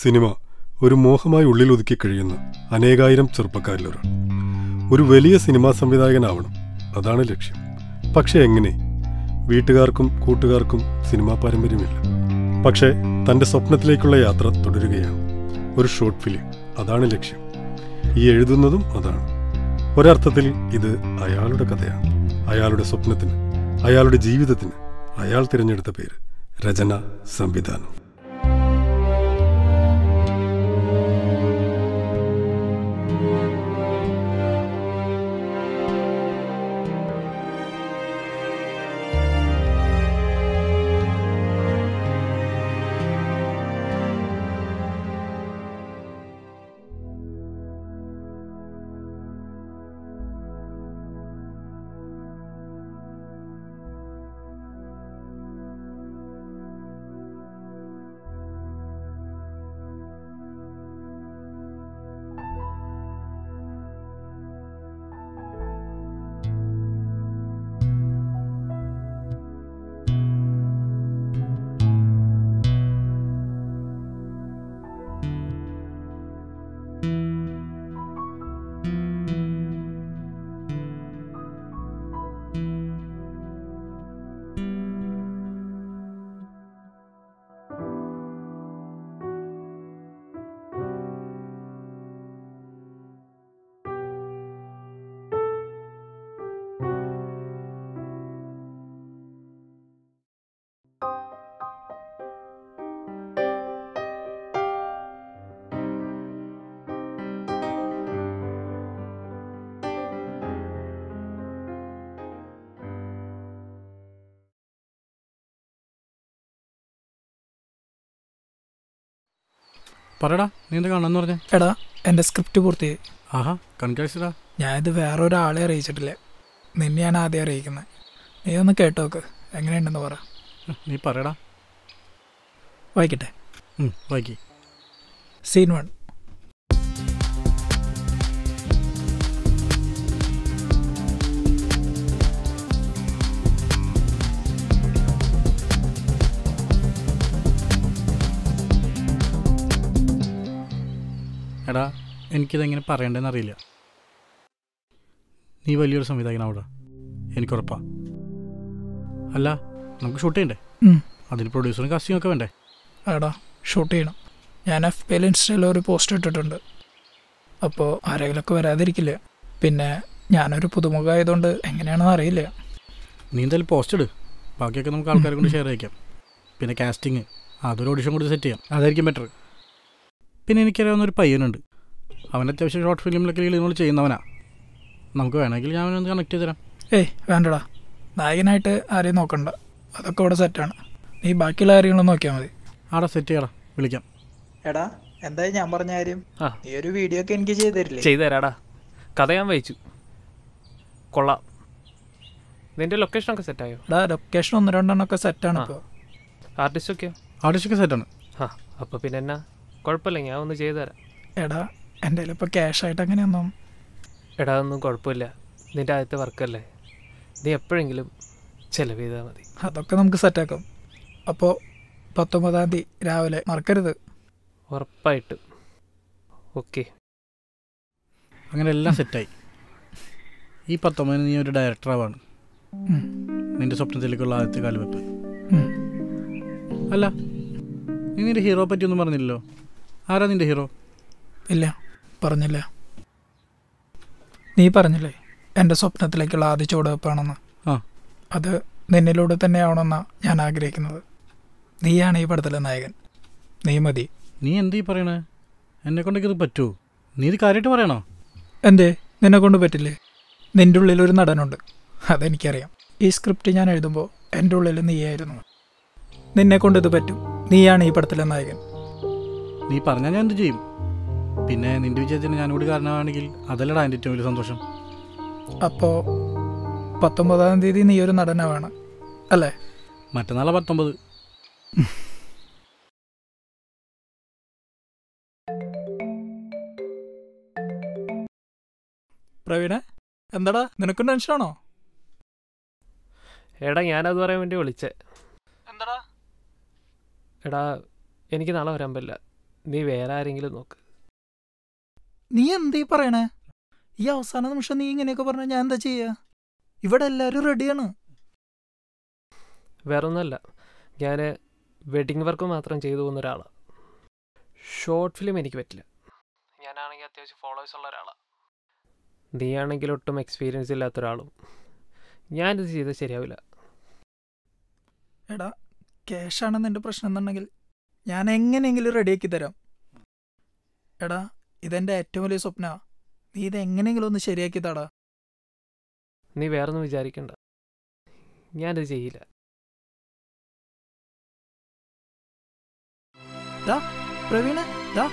Cinema ഒരു മോഹമായി ഉള്ളിലൊതുക്കി കഴിയുന്ന അനേകായിരം ചെറുപ്പക്കാരിലൊരാൾ ഒരു വലിയ സിനിമാ സംവിധായകനാവണം അതാണ് ലക്ഷ്യം പക്ഷെ എങ്ങനെ വീട്ടുകാർക്കും കൂട്ടുകാർക്കും സിനിമാ പാരമ്പര്യമില്ല പക്ഷേ തൻ്റെ സ്വപ്നത്തിലേക്കുള്ള യാത്ര തുടരുകയാണ് ഒരു ഷോർട്ട് ഫിലിം അതാണ് ലക്ഷ്യം ഈ എഴുതുന്നതും അതാണ് ഒരർത്ഥത്തിൽ ഇത് അയാളുടെ കഥയാണ് അയാളുടെ സ്വപ്നത്തിന് അയാളുടെ ജീവിതത്തിന് അയാൾ തിരഞ്ഞെടുത്ത പേര് രചന സംവിധാനം പറയടാ നീ എന്താ കാണാന്ന് പറഞ്ഞേ എടാ എൻ്റെ സ്ക്രിപ്റ്റ് പൂർത്തിയായി ആഹാ കൺഗ്രാറ്റ്സ്ടാ ഞാനിത് വേറൊരാളെ അറിയിച്ചിട്ടില്ല നിന്നെയാണ് ആദ്യം അറിയിക്കുന്നത് നീ ഒന്ന് കേട്ടോക്ക് എങ്ങനെയുണ്ടെന്ന് പറ നീ പറയടാ വായിക്കട്ടെ ഉം, വായിക്ക് സീൻ വൺ എടാ എനിക്കിതെങ്ങനെ പറയണ്ടെന്ന് അറിയില്ല നീ വലിയൊരു സംവിധായകനാവൂടാ എനിക്കുറപ്പാ അല്ല നമുക്ക് ഷൂട്ട് ചെയ്യണ്ടേ ഉം. അതിന് പ്രൊഡ്യൂസറും കാസ്റ്റിംഗ് ഒക്കെ വേണ്ടേ എടാ ഷൂട്ട് ചെയ്യണം ഞാൻ എഫ് പിയിൽ ഇൻസ്റ്റയിൽ ഒരു പോസ്റ്റ് ഇട്ടിട്ടുണ്ട് അപ്പോൾ ആരെങ്കിലുമൊക്കെ വരാതിരിക്കില്ല പിന്നെ ഞാനൊരു പുതുമുഖമായതുകൊണ്ട് എങ്ങനെയാണെന്ന് അറിയില്ല നീ എന്തായാലും പോസ്റ്റ് ഇട് ബാക്കിയൊക്കെ നമുക്ക് ആൾക്കാരെ കൊണ്ട് ഷെയർ ചെയ്യിക്കാം പിന്നെ കാസ്റ്റിംഗ് അതൊരു ഓഡിഷൻ കൂടി സെറ്റ് ചെയ്യാം അതായിരിക്കും ബെറ്റർ പിന്നെ എനിക്കറിയാവുന്ന ഒരു പയ്യനുണ്ട് അവൻ അത്യാവശ്യം ഷോർട്ട് ഫിലിമിലൊക്കെ നമ്മൾ ചെയ്യുന്നവനാ നമുക്ക് വേണമെങ്കിൽ ഞാൻ അവനൊന്ന് കണക്ട് ചെയ്ത് തരാം ഏയ് വേണ്ടടാ നായകനായിട്ട് ആരെയും നോക്കണ്ട അതൊക്കെ ഇവിടെ സെറ്റാണ് നീ ബാക്കിയുള്ള കാര്യങ്ങളും നോക്കിയാൽ മതി ആടെ സെറ്റ് ചെയ്യടാ വിളിക്കാം എടാ എന്തായി ഞാൻ പറഞ്ഞ കാര്യം ആ. നീ ഒരു വീഡിയോ ഒക്കെ എനിക്ക് ചെയ്തു തരില്ലേ ചെയ്തു തരാടാ കഥ ഞാൻ വായിച്ചു കൊള്ളാം നിന്റെ ലൊക്കേഷനൊക്കെ സെറ്റായോ എടാ ലൊക്കേഷൻ ഒന്ന് രണ്ടെണ്ണമൊക്കെ സെറ്റാണ് ആ. ഇപ്പോൾ ആർട്ടിസ്റ്റൊക്കെയോ ആർട്ടിസ്റ്റൊക്കെ സെറ്റാണ് ആ അപ്പോൾ പിന്നെ എന്നാ കുഴപ്പമില്ല ഞാൻ ഒന്ന് ചെയ്തു തരാം എടാ എൻ്റെ കയ്യിൽ ഇപ്പോൾ ക്യാഷ് ആയിട്ട് അങ്ങനെയൊന്നും എടാ ഒന്നും കുഴപ്പമില്ല നിന്റെ ആദ്യത്തെ വർക്കല്ലേ നീ എപ്പോഴെങ്കിലും ചെലവ് ചെയ്താൽ മതി അതൊക്കെ നമുക്ക് സെറ്റാക്കാം അപ്പോൾ പത്തൊമ്പതാം തീയതി രാവിലെ മറക്കരുത് ഉറപ്പായിട്ടും ഓക്കെ അങ്ങനെ എല്ലാം സെറ്റായി ഈ പത്തൊമ്പതിന് നീ ഒരു ഡയറക്ടറാവാണ് ഉം. നിന്റെ സ്വപ്നത്തിലേക്കുള്ള ആദ്യത്തെ കാലുവെപ്പ് ഉം. അല്ല നീ നിന്റെ ഹീറോ പറ്റിയൊന്നും പറഞ്ഞില്ലല്ലോ ആരാ നിന്റെ ഹീറോ ഇല്ല പറഞ്ഞില്ല നീ പറഞ്ഞില്ലേ എൻ്റെ സ്വപ്നത്തിലേക്കുള്ള ആദ്യ ചുവടുവെപ്പാണെന്ന് ആ. അത് നിന്നിലൂടെ തന്നെയാവണമെന്നാണ് ഞാൻ ആഗ്രഹിക്കുന്നത് നീയാണ് ഈ പടത്തിലെ നായകൻ നീ മതി നീ എന്തീ പറയണേ എന്നെ കൊണ്ടൊക്കെ ഇത് പറ്റുമോ നീ ഇത് കാര്യമായിട്ട് പറയണോ എന്തേ നിന്നെ കൊണ്ട് പറ്റില്ലേ നിൻ്റെ ഉള്ളിൽ ഒരു നടനുണ്ട് അതെനിക്കറിയാം ഈ സ്ക്രിപ്റ്റ് ഞാൻ എഴുതുമ്പോൾ എൻ്റെ ഉള്ളിൽ നീയായിരുന്നു നിന്നെ കൊണ്ട് ഇത് പറ്റും നീയാണ് ഈ പടത്തിലെ നായകൻ നീ പറഞ്ഞാൽ ഞാൻ എന്ത് ചെയ്യും പിന്നെ നിന്റെ വിജയത്തിന് ഞാൻ കൂടി കാരണമാണെങ്കിൽ അതല്ലടാ എൻ്റെ ഏറ്റവും വലിയ സന്തോഷം അപ്പോൾ പത്തൊമ്പതാം തീയതി നീ ഒരു നടനാവാണ് അല്ലേ മറ്റന്നാളെ പത്തൊമ്പത് പ്രവീണ എന്താടാ നിനക്കും ടെൻഷനാണോ എടാ ഞാനത് പറയാൻ വേണ്ടി വിളിച്ചേ എന്താടാ എടാ എനിക്ക് നാളെ വരാൻ പറ്റില്ല നീ വേറെ ആരെങ്കിലും നോക്ക് നീ എന്തീ പറയണേ ഈ അവസാന നിമിഷം നീ ഇങ്ങനെയൊക്കെ പറഞ്ഞാൽ ഞാൻ എന്താ ചെയ്യാ ഇവിടെ എല്ലാവരും റെഡിയാണ് വേറെ ഒന്നുമല്ല ഞാൻ വെഡിങ് വർക്ക് മാത്രം ചെയ്തു പോകുന്ന ഒരാളാണ് ഷോർട്ട് ഫിലിം എനിക്ക് പറ്റില്ല ഞാനാണെങ്കിൽ അത്യാവശ്യം ഫോളോവേഴ്സ് ഉള്ള ഒരാളാണ് നീയാണെങ്കിൽ ഒട്ടും എക്സ്പീരിയൻസ് ഇല്ലാത്ത ഒരാളും ഞാനിത് ചെയ്താൽ ശരിയാവില്ല എടാ ക്യാഷാണ് നിന്റെ പ്രശ്നം എന്നുണ്ടെങ്കിൽ ഞാൻ എങ്ങനെയെങ്കിലും റെഡിയാക്കി തരാം എടാ ഇതെന്റെ ഏറ്റവും വലിയ സ്വപ്ന നീ ഇത് എങ്ങനെയെങ്കിലും ഒന്ന് ശരിയാക്കി താടാ നീ വേറൊന്നും വിചാരിക്കണ്ട ഞാനിത് ചെയ്യില്ല പ്രവീണ ദാ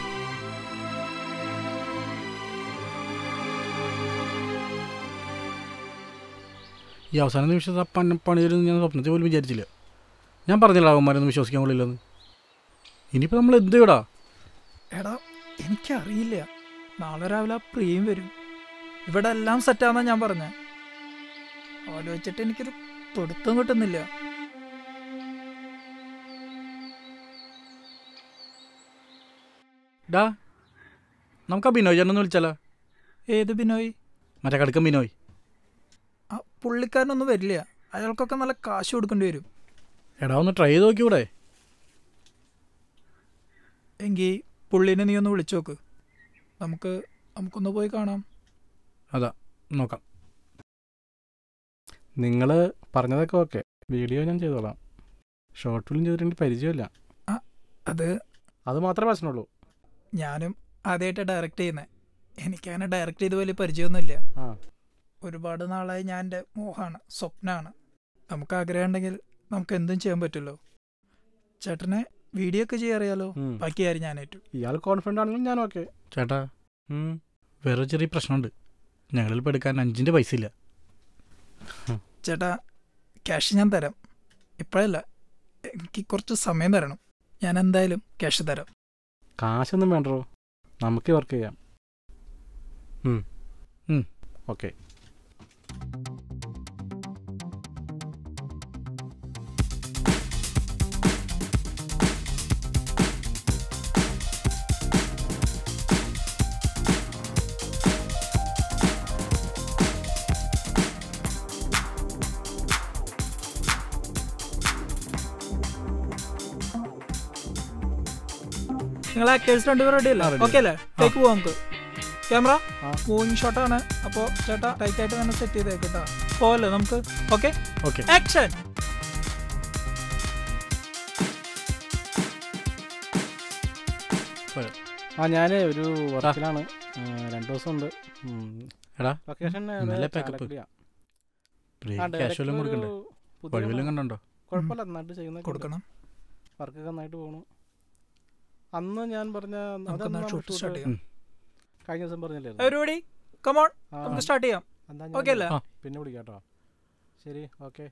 ഈ അവസാന നിമിഷത്തെ പണി പണി തരുമെന്ന് ഞാൻ സ്വപ്നത്തിൽ പോലും വിചാരിച്ചില്ല ഞാൻ പറഞ്ഞില്ല അവന്മാരൊന്നും വിശ്വസിക്കാൻ കൊള്ളില്ലെന്ന് ഇനിയിപ്പോൾ നമ്മൾ എന്ത് ചെയ്യടാ എടാ എനിക്കറിയില്ല നാളെ രാവിലെ ആ പ്രിയം വരും ഇവിടെ എല്ലാം സെറ്റാന്നാ ഞാൻ പറഞ്ഞ ആലോചിച്ചിട്ട് എനിക്കൊരു പിടുത്തം കിട്ടുന്നില്ല ഡാ നമുക്ക് ആ ബിനോയ് ചേട്ടനൊന്ന് വിളിച്ചാലോ ഏത് ബിനോയ് മറ്റേ കടുക്കം ബിനോയ് ആ പുള്ളിക്കാരനൊന്നും വരില്ല അയാൾക്കൊക്കെ നല്ല കാശ് കൊടുക്കേണ്ടി വരും എടാ ഒന്ന് ട്രൈ ചെയ്ത് നോക്കിയൂടെ എങ്കിൽ പുള്ളീനെ നീ ഒന്ന് വിളിച്ചു നോക്ക് നമുക്ക് നമുക്കൊന്ന് പോയി കാണാം അതാ നോക്കാം നിങ്ങൾ പറഞ്ഞതൊക്കെ ഓക്കെ വീഡിയോ ഞാൻ ചെയ്തോളാം ഷോർട്ട് ഫിലിം ചെയ്തിട്ട് പരിചയമില്ല അത് അത് മാത്രമേ പ്രശ്നമുള്ളൂ ഞാനും ആദ്യമായിട്ട് ഡയറക്റ്റ് ചെയ്യുന്നത് എനിക്കങ്ങനെ ഡയറക്റ്റ് ചെയ്ത് വലിയ പരിചയമൊന്നുമില്ല ആ ഒരുപാട് നാളായി ഞാൻ എൻ്റെ മോഹമാണ് സ്വപ്നമാണ് നമുക്ക് ആഗ്രഹം ഉണ്ടെങ്കിൽ നമുക്ക് എന്തും ചെയ്യാൻ പറ്റുമല്ലോ ചേട്ടനെ വീഡിയോ ഒക്കെ ചെയ്യാറിയാലോ ഉം. ബാക്കി കാര്യം ഞാനേറ്റു ഇയാൾ കോൺഫിഡൻ്റ് ആണെങ്കിലും ഞാൻ ഓക്കെ ചേട്ടാ വേറെ ചെറിയ പ്രശ്നമുണ്ട് ഞങ്ങളിൽ ഇപ്പോൾ എടുക്കാൻ അഞ്ചിൻ്റെ പൈസ ഇല്ല ചേട്ടാ ക്യാഷ് ഞാൻ തരാം ഇപ്പോഴല്ല എനിക്ക് കുറച്ച് സമയം തരണം ഞാൻ എന്തായാലും ക്യാഷ് തരാം കാശൊന്നും വേണ്ടോ നമുക്ക് വർക്ക് ചെയ്യാം ഉം. ഓക്കെ നിങ്ങൾ ആക്ടേഴ്സ് രണ്ടുപേരും റെഡി അല്ലേ ആ, ready. ഓക്കെ അല്ലേ ടേക്ക് പോവാം നമുക്ക് ക്യാമറ ആ. മൂവിങ് ഷോട്ടാണ് അപ്പോൾ ചേട്ടാ ടൈറ്റ് ആയിട്ട് തന്നെ സെറ്റ് ചെയ്തേക്ക് കേട്ടോ പോവല്ലേ നമുക്ക് ഓക്കെ ഓക്കെ ആക്ഷൻ ആ ഞാൻ ഒരു വർക്കിലാണ് രണ്ട് ദിവസം ഉണ്ട് എടാ ലൊക്കേഷൻ ഇന്നലെ packup. ക്യാഷ് വല്ലതും കൊടുക്കണ്ടേ വഴി വല്ലതും കണ്ടോ കുഴപ്പമില്ല നന്നായിട്ട് ചെയ്യുന്ന കൊടുക്കണം വർക്കൊക്കെ നന്നായിട്ട് പോകണു അന്ന് ഞാൻ പറഞ്ഞ നമുക്ക് അതെന്നാ എന്നാൽ ഷൂട്ട് shoot? സ്റ്റാർട്ട് ചെയ്യാം കഴിഞ്ഞ ദിവസം പറഞ്ഞില്ലേ പരിപാടി കമോൺ ആ, നമുക്ക് സ്റ്റാർട്ട് ചെയ്യാം എന്നാ ഓക്കെ ഞാൻ അല്ലേ ആ. പിന്നെ വിളിക്കാം കേട്ടോ ശരി okay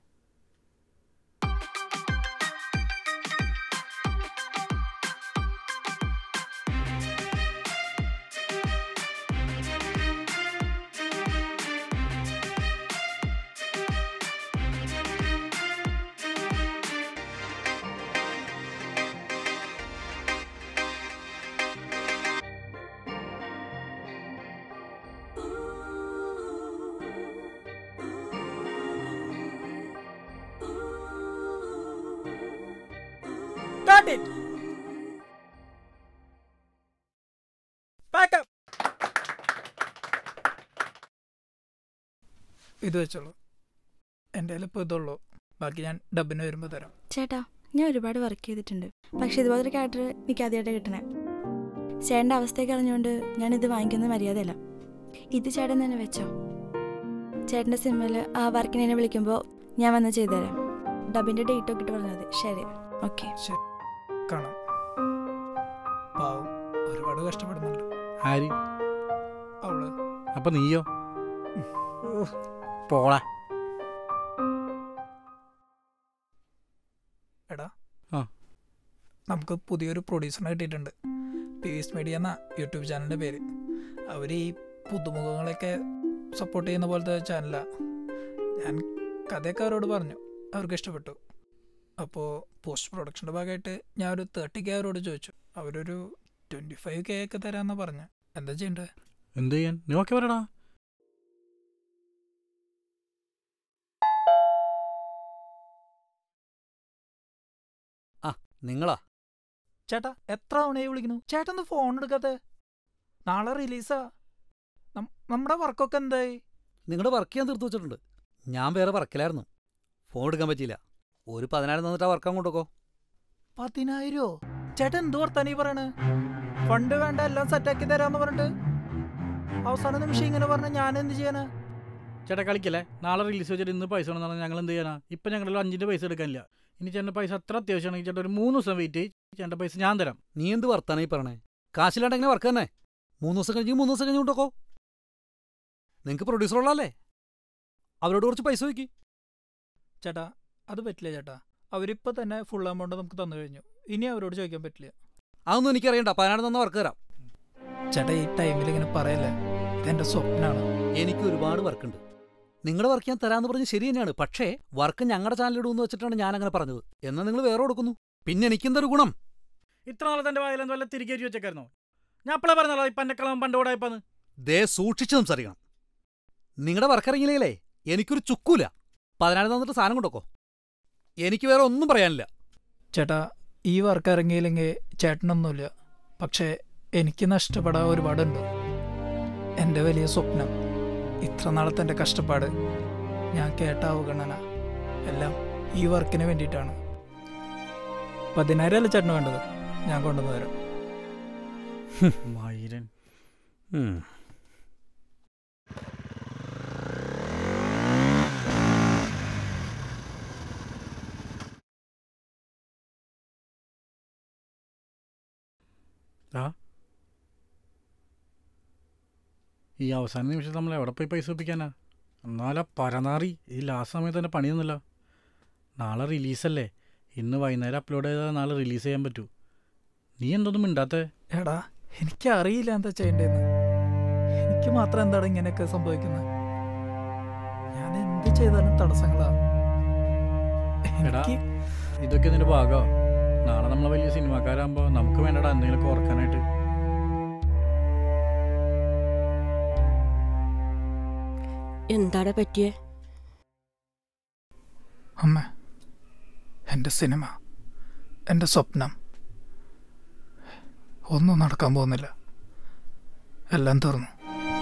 Start it. Back up. ഇത് വെച്ചോളൂ എൻ്റെ കയ്യിൽ ഇപ്പോൾ ഇതുള്ളൂ ബാക്കി ഞാൻ ഡബിന് വരുമ്പോൾ തരാം ചേട്ടാ ഞാൻ ഒരുപാട് വർക്ക് ചെയ്തിട്ടുണ്ട് പക്ഷെ ഇതുപോലൊരു ക്യാരക്ടർ എനിക്ക് ആദ്യമായിട്ട് കിട്ടണേ ചേട്ടൻ്റെ അവസ്ഥയൊക്കെ അറിഞ്ഞുകൊണ്ട് ഞാൻ ഇത് വാങ്ങിക്കുന്നത് മര്യാദയല്ല ഇത് ചേട്ടൻ തന്നെ വെച്ചോ ചേട്ടൻ്റെ സിമ്മിൽ ആ വർക്കിനെ എന്നെ വിളിക്കുമ്പോൾ ഞാൻ വന്ന് ചെയ്തുതരാം ഡബിൻ്റെ ഡേറ്റ് ഒക്കെ ഇട്ട് പറഞ്ഞാൽ മതി ശരി ഓക്കെ കാണാം പാവം ഒരുപാട് കഷ്ടപ്പെടുന്നുണ്ട് ആര് അവള് അപ്പം നീയോ പോളാ എടാ ആ. നമുക്ക് പുതിയൊരു പ്രൊഡ്യൂസറിനെ കിട്ടിയിട്ടുണ്ട് പി വിസ് മീഡിയ എന്ന യൂട്യൂബ് ചാനലിൻ്റെ പേര് അവർ ഈ പുതുമുഖങ്ങളെയൊക്കെ സപ്പോർട്ട് ചെയ്യുന്ന പോലത്തെ ചാനലാണ് ഞാൻ കഥയൊക്കെ അവരോട് പറഞ്ഞു അവർക്ക് ഇഷ്ടപ്പെട്ടു അപ്പോൾ പോസ്റ്റ് പ്രൊഡക്ഷൻ്റെ ഭാഗമായിട്ട് ഞാൻ ഒരു തേർട്ടി കെ അവരോട് ചോദിച്ചു അവരൊരു ട്വൻറ്റി ഫൈവ് കെ ഒക്കെ തരാമെന്നാ പറഞ്ഞ എന്താ ചെയ്യണ്ടേ എന്ത് ചെയ്യാൻ നീ ഓക്കെ പറയടാ നിങ്ങളാ ചേട്ടാ എത്ര തവണയായി വിളിക്കുന്നു ചേട്ടൻ ഒന്ന് ഫോൺ എടുക്കാത്തെ നാളെ റിലീസാ നം- നമ്മുടെ വർക്കൊക്കെ എന്തായി നിങ്ങളുടെ വർക്ക് ചെയ്യാൻ തീർത്തു വെച്ചിട്ടുണ്ട് ഞാൻ വേറെ വർക്കിലായിരുന്നു ഫോൺ എടുക്കാൻ പറ്റിയില്ല ഒരു പതിനായിരം തന്നിട്ട് ആ വർക്ക് അങ്ങോട്ട് വെക്കോ പതിനായിരോ ചേട്ടൻ എന്ത് വർത്താനീ പറയണേ ഫണ്ട് വേണ്ട എല്ലാം സെറ്റാക്കി തരാന്ന് പറഞ്ഞിട്ട് അവസാന നിമിഷം ഇങ്ങനെ പറഞ്ഞ ഞാൻ എന്ത് ചെയ്യാനാ ചേട്ടാ കളിക്കല്ലേ നാളെ റിലീസ് വെച്ചിട്ട് ഇന്ന് പൈസ വേണമെന്ന് പറഞ്ഞാൽ ഞങ്ങൾ എന്ത് ചെയ്യാനാ ഇപ്പം ഞങ്ങളിൽ അഞ്ചിൻ്റെ പൈസ എടുക്കാനില്ല ഇനി ചേട്ടൻ്റെ പൈസ അത്ര അത്യാവശ്യമാണെങ്കിൽ ചേട്ടാ ഒരു മൂന്ന് ദിവസം വെയിറ്റ് ചെയ്യും ചേട്ടൻ്റെ പൈസ ഞാൻ തരാം നീ എന്ത് വർത്താനായി പറഞ്ഞേ കാശില്ലാണ്ട് എങ്ങനെ വർക്ക് തന്നെ മൂന്ന് ദിവസം കഴിഞ്ഞ് മൂന്ന് ദിവസം കഴിഞ്ഞ് കൊണ്ടോക്കോ നിങ്ങൾക്ക് പ്രൊഡ്യൂസർ ഉള്ളതല്ലേ അവരോട് കുറച്ച് പൈസ വയ്ക്കി ചേട്ടാ അത് പറ്റില്ല ചേട്ടാ അവരിപ്പോ തന്നെ ഫുൾ എമൗണ്ട് നമുക്ക് തന്നു കഴിഞ്ഞു ഇനി അവരോട് ചോദിക്കാൻ പറ്റില്ല അതൊന്നും എനിക്കറിയണ്ട പതിനായിരം തന്ന വർക്ക് തരാം ചേട്ടാ ഈ ടൈമിൽ ഇങ്ങനെ പറയല്ലേ ഇതെന്റെ സ്വപ്നാണ് എനിക്ക് ഒരുപാട് വർക്കുണ്ട് നിങ്ങളുടെ വർക്ക് ഞാൻ തരാമെന്ന് പറഞ്ഞ് ശരി തന്നെയാണ് പക്ഷേ വർക്ക് ഞങ്ങളുടെ ചാനലിടുമെന്ന് വെച്ചിട്ടാണ് ഞാൻ അങ്ങനെ പറഞ്ഞത് എന്നാൽ നിങ്ങൾ വേറെ കൊടുക്കുന്നു പിന്നെ എനിക്കെന്തൊരു ഗുണം ഇത്ര നാളെ തൻ്റെ വായിലെന്ത് വല്ല തിരികെ വെച്ചേക്കായിരുന്നോ ഞാൻ അപ്പോഴേ പറഞ്ഞല്ലോ ഇപ്പം എൻ്റെ കളം പണ്ട് ഓടായപ്പാന്ന് ദേ സൂക്ഷിച്ച് സംസാരിക്കണം നിങ്ങളുടെ വർക്ക് ഇറങ്ങിയില്ലേ എനിക്കൊരു ചുക്കൂല പതിനായിരം തന്നിട്ട് സാധനം കൊണ്ടോക്കോ എനിക്ക് വേറെ ഒന്നും പറയാനില്ല ചേട്ടാ ഈ വർക്ക് ഇറങ്ങിയില്ലെങ്കിൽ ചേട്ടനൊന്നുമില്ല പക്ഷേ എനിക്ക് നഷ്ടപ്പെടാൻ ഒരുപാടുണ്ട് എൻ്റെ വലിയ സ്വപ്നം ഇത്ര നാളത്തെ എൻ്റെ കഷ്ടപ്പാട് ഞാൻ കേട്ട അവഗണന എല്ലാം ഈ വർക്കിന് വേണ്ടിയിട്ടാണ് പതിനായിരം അല്ല ചേട്ടന് വേണ്ടത് ഞാൻ കൊണ്ടുവന്ന് തരാം മൈരൻ ഉം. ഈ അവസാന നിമിഷം നമ്മൾ എവിടെ പോയി പൈസ ഒപ്പിക്കാനാ എന്നാലാ പരനാറി ഈ ലാസ്റ്റ് സമയത്ത് തന്നെ പണിയൊന്നുമില്ല നാളെ റിലീസല്ലേ ഇന്ന് വൈകുന്നേരം അപ്ലോഡ് ചെയ്താൽ നാളെ റിലീസ് ചെയ്യാൻ പറ്റൂ നീ എന്തൊന്നും മിണ്ടാത്തേ എടാ എനിക്കറിയില്ല എന്താ ചെയ്യേണ്ടതെന്ന് എനിക്ക് മാത്രം എന്താണ് ഇങ്ങനെയൊക്കെ സംഭവിക്കുന്നത് ഞാൻ എന്ത് ചെയ്താലും തടസ്സങ്ങളാ എടാ. എനിക്ക് ഇതൊക്കെ ഇതിന്റെ ഭാഗമാ നാളെ നമ്മൾ വലിയ സിനിമാക്കാരാകുമ്പോൾ നമുക്ക് വേണ്ടടാ എന്തെങ്കിലുമൊക്കെ ഓർക്കാനായിട്ട് എന്താണ് പറ്റിയേ അമ്മ എൻ്റെ സിനിമ എൻ്റെ സ്വപ്നം ഒന്നും നടക്കാൻ പോകുന്നില്ല എല്ലാം തീർന്നു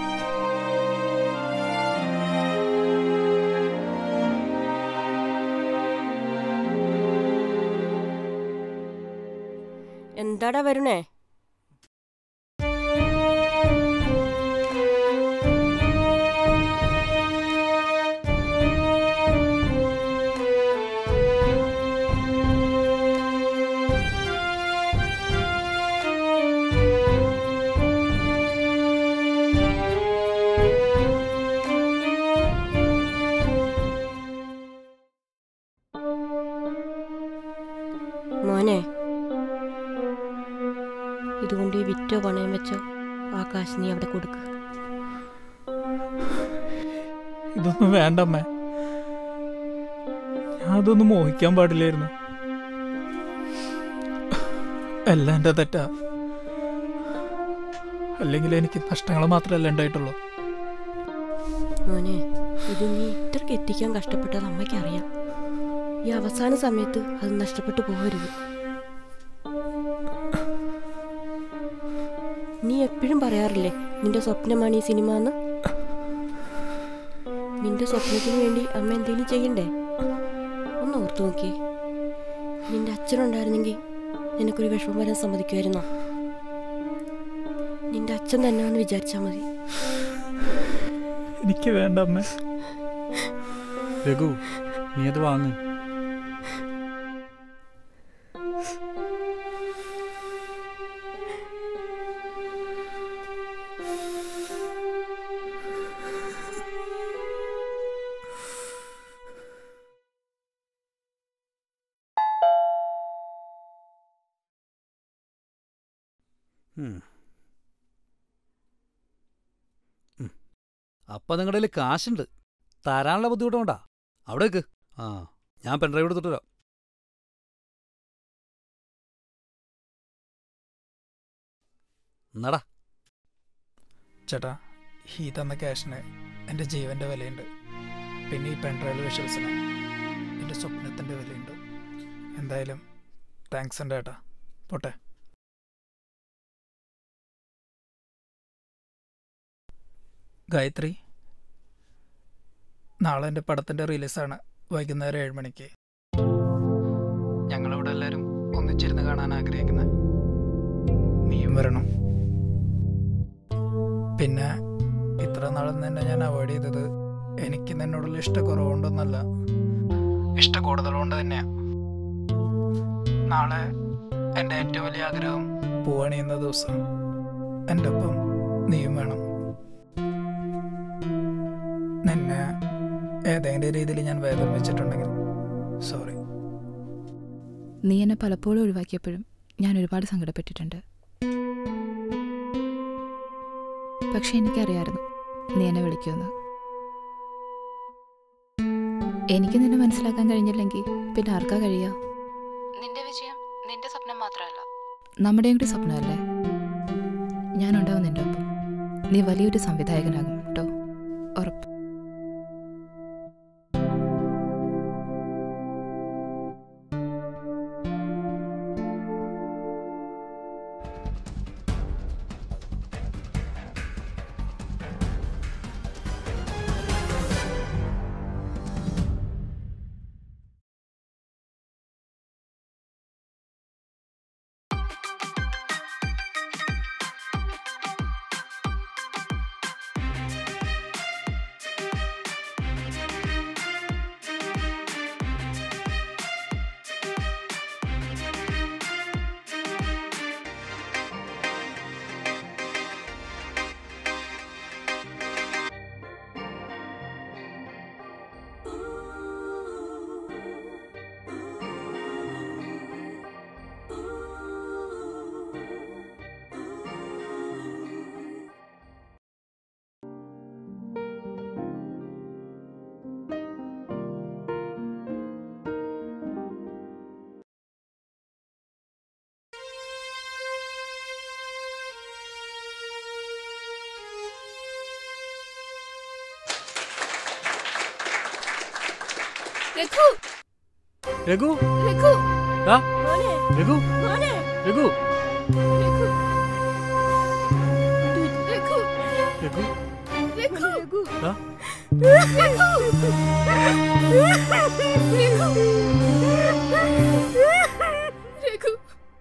എന്താടാ വരുണേ മോനെ ഇതുകൊണ്ട് ഈ വിറ്റോ പണയം വെച്ചോ ആ കാശ് നീ അവിടെ കൊടുക്ക് ഇതൊന്നും വേണ്ട അമ്മേ ഞാൻ അതൊന്നും മോഹിക്കാൻ പാടില്ലായിരുന്നു എല്ലാം എൻ്റെ തെറ്റാ അല്ലെങ്കിൽ എനിക്ക് നഷ്ടങ്ങൾ മാത്രമല്ല ഉണ്ടായിട്ടുള്ളൂ മോനെ ഇത് നീ ഇത്രയ്ക്ക് എത്തിക്കാൻ കഷ്ടപ്പെട്ടത് അമ്മയ്ക്കറിയാം ഈ അവസാന സമയത്ത് അത് നഷ്ടപ്പെട്ടു പോകരുത് നീ എപ്പോഴും പറയാറില്ലേ നിന്റെ സ്വപ്നമാണ് ഈ സിനിമ എന്ന് നിന്റെ സ്വപ്നത്തിന് വേണ്ടി അമ്മ എന്തെങ്കിലും ചെയ്യണ്ടേ ഒന്ന് ഓർത്തു നോക്കിയേ നിന്റെ അച്ഛനുണ്ടായിരുന്നെങ്കിൽ നിനക്കൊരു വിഷമം വരാൻ സമ്മതിക്കുമായിരുന്നോ നിന്റെ അച്ഛൻ തന്നെയാണെന്ന് വിചാരിച്ചാൽ മതി എനിക്ക് വേണ്ട അമ്മേ രഘു നീ അത് വാങ്ങ് ഉം. ഉം. അപ്പൊ നിങ്ങളുടെ കയ്യിൽ കാശുണ്ട് തരാനുള്ള ബുദ്ധിമുട്ടുണ്ടാ അവിടെ വെക്ക് ആ ഞാൻ പെൺഡ്രൈവ് എടുത്തിട്ട് വരാം എന്നാടാ ചേട്ടാ ഈ തന്ന ക്യാഷിന് എൻ്റെ ജീവൻ്റെ വിലയുണ്ട് പിന്നെ ഈ പെൺട്രയൽ വിഷ്വൽസിന് എൻ്റെ സ്വപ്നത്തിൻ്റെ വിലയുണ്ട് എന്തായാലും താങ്ക്സ് ഉണ്ട് ചേട്ടാ പോട്ടെ ഗായത്രി നാളെ എൻ്റെ പടത്തിൻ്റെ റിലീസാണ് വൈകുന്നേരം ഏഴ് മണിക്ക് ഞങ്ങളിവിടെ എല്ലാവരും ഒന്നിച്ചിരുന്ന് കാണാൻ ആഗ്രഹിക്കുന്ന നീയും വരണം പിന്നെ ഇത്ര നാളും നിന്നെ ഞാൻ അവോയ്ഡ് ചെയ്തത് എനിക്ക് നിന്നോടുള്ള ഇഷ്ടക്കുറവുകൊണ്ടൊന്നല്ല ഇഷ്ട കൂടുതലുകൊണ്ട് തന്നെയാ നാളെ എൻ്റെ ഏറ്റവും വലിയ ആഗ്രഹം പൂവണിയുന്ന ദിവസം എൻ്റെ ഒപ്പം നീയും വേണം നിന്നെ ഏതെങ്കിലും രീതിയിൽ ഞാൻ വേദനിപ്പിച്ചിട്ടുണ്ടെങ്കിൽ സോറി നീ എന്നെ പലപ്പോഴും ഒഴിവാക്കിയപ്പോഴും ഞാൻ ഒരുപാട് സങ്കടപ്പെട്ടിട്ടുണ്ട് പക്ഷെ എനിക്കറിയായിരുന്നു നീ എന്നെ വിളിക്കുമെന്ന് എനിക്ക് നിന്നെ മനസ്സിലാക്കാൻ കഴിഞ്ഞില്ലെങ്കിൽ പിന്നെ ആർക്കാ കഴിയുക നിന്റെ വിജയം നിന്റെ സ്വപ്നം മാത്രമല്ല നമ്മുടെയും കൂടി സ്വപ്നമല്ലേ ഞാനുണ്ടാവും നിന്റെ ഒപ്പം നീ വലിയൊരു സംവിധായകനാകും കേട്ടോ ഉറപ്പ് രഘു രഘു രഘു ആ? മോനെ രഘു മോനെ രഘു രഘു രഘു രഘു രഘു രഘു ആ? രഘു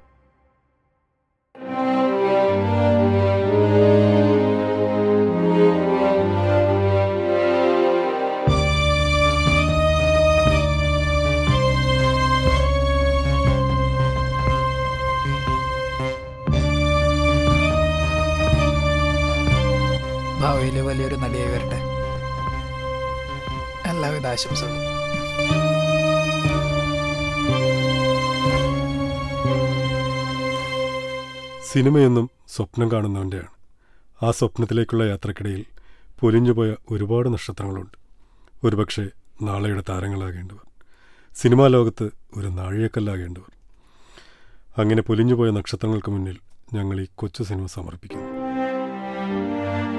ഭാവിയിൽ വലിയൊരു നടിയായി വരട്ടെ എല്ലാവിധ ആശംസകളും സിനിമയെന്നും സ്വപ്നം കാണുന്നവൻ്റെയാണ് ആ സ്വപ്നത്തിലേക്കുള്ള യാത്രക്കിടയിൽ പൊലിഞ്ഞുപോയ ഒരുപാട് നക്ഷത്രങ്ങളുണ്ട് ഒരുപക്ഷെ നാളെയുടെ താരങ്ങളാകേണ്ടവർ സിനിമാ ലോകത്ത് ഒരു നാഴികക്കല്ലാകേണ്ടവർ അങ്ങനെ പൊലിഞ്ഞുപോയ നക്ഷത്രങ്ങൾക്ക് മുന്നിൽ ഞങ്ങൾ ഈ കൊച്ചു സിനിമ സമർപ്പിക്കുന്നു